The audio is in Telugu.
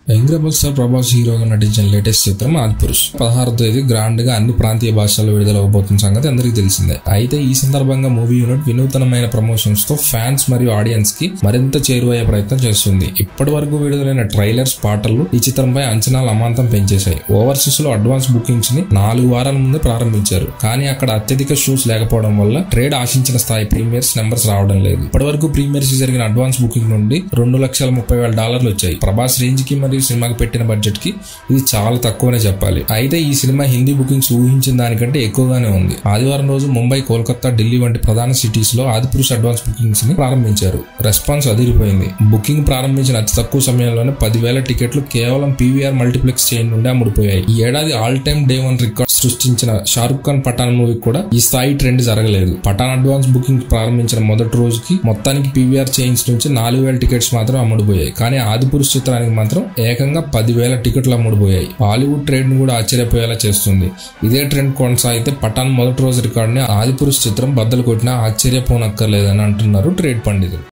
యంగ్రబల్ స్టార్ ప్రభాస్ హీరోగా నటించిన లేటెస్ట్ చిత్రం ఆదిపురుష్ పదహారు తేదీ గ్రాండ్ గా అన్ని ప్రాంతీయ భాషల్లో విడుదలవబోతున్న సంగతి అందరికీ తెలిసిందే అయితే ఈ సందర్భంగా మూవీ యూనిట్ వినూతనమైన ప్రమోషన్స్ తో ఫ్యాన్స్ మరియు ఆడియన్స్ కి మరింత చేరువయ్యే ప్రయత్నం చేస్తుంది ఇప్పటి వరకు విడుదలైన ట్రైలర్స్ పాటలు ఈ చిత్రంపై అంచనాలు అమాంతం పెంచేశాయి ఓవర్సీస్ లో అడ్వాన్స్ బుకింగ్స్ ని నాలుగు వారాల ముందే ప్రారంభించారు కానీ అక్కడ అత్యధిక షోస్ లేకపోవడం వల్ల ట్రేడ్ ఆశించిన స్థాయి ప్రీమియర్స్ నెంబర్స్ రావడం లేదు ఇప్పటి వరకు ప్రీమియర్స్ జరిగిన అడ్వాన్స్ బుకింగ్ నుండి రెండు లక్షల ముప్పై వేల డాలర్లు వచ్చాయి ప్రభాస్ రేంజ్ కి మరియు సినిమాకి పెట్టిన బడ్జెట్ కి ఇది చాలా తక్కువనే చెప్పాలి అయితే ఈ సినిమా హిందీ బుకింగ్స్ ఊహించిన దానికంటే ఎక్కువగానే ఉంది ఆదివారం రోజు ముంబై కోల్కతా ఢిల్లీ వంటి ప్రధాన సిటీస్ లో ఆదిపురుష్ అడ్వాన్స్ బుకింగ్స్ ని ప్రారంభించారు రెస్పాన్స్ అదిరిపోయింది బుకింగ్ ప్రారంభించిన అతి తక్కువ సమయంలోనే పదివేల టికెట్లు కేవలం పీవీఆర్ మల్టీప్లెక్స్ చైన్ నుండి అమ్ముడిపోయాయి ఈ ఏడాది all time day one record సృష్టించిన షారుఖ్ ఖాన్ పఠాన్ మూవీ కూడా ఈ స్థాయి ట్రెండ్ జరగలేదు పఠాన్ అడ్వాన్స్ బుకింగ్ ప్రారంభించిన మొదటి రోజుకి మొత్తానికి పీవీఆర్ చైన్స్ నుంచి నాలుగు వేల టికెట్స్ మాత్రం అమ్ముడుపోయాయి కానీ ఆదిపురుష్ చిత్రానికి మాత్రం ఏకంగా పదివేల టికెట్లు అమ్ముడుపోయాయి బాలీవుడ్ ట్రెండ్ ను కూడా ఆశ్చర్యపోయేలా చేస్తుంది ఇదే ట్రెండ్ కొనసాగితే పఠాన్ మొదటి రోజు రికార్డుని ఆదిపురుష్ చిత్రం బద్దలు కొట్టినా ఆశ్చర్యపోనక్కర్లేదని అంటున్నారు ట్రేడ్ పండితులు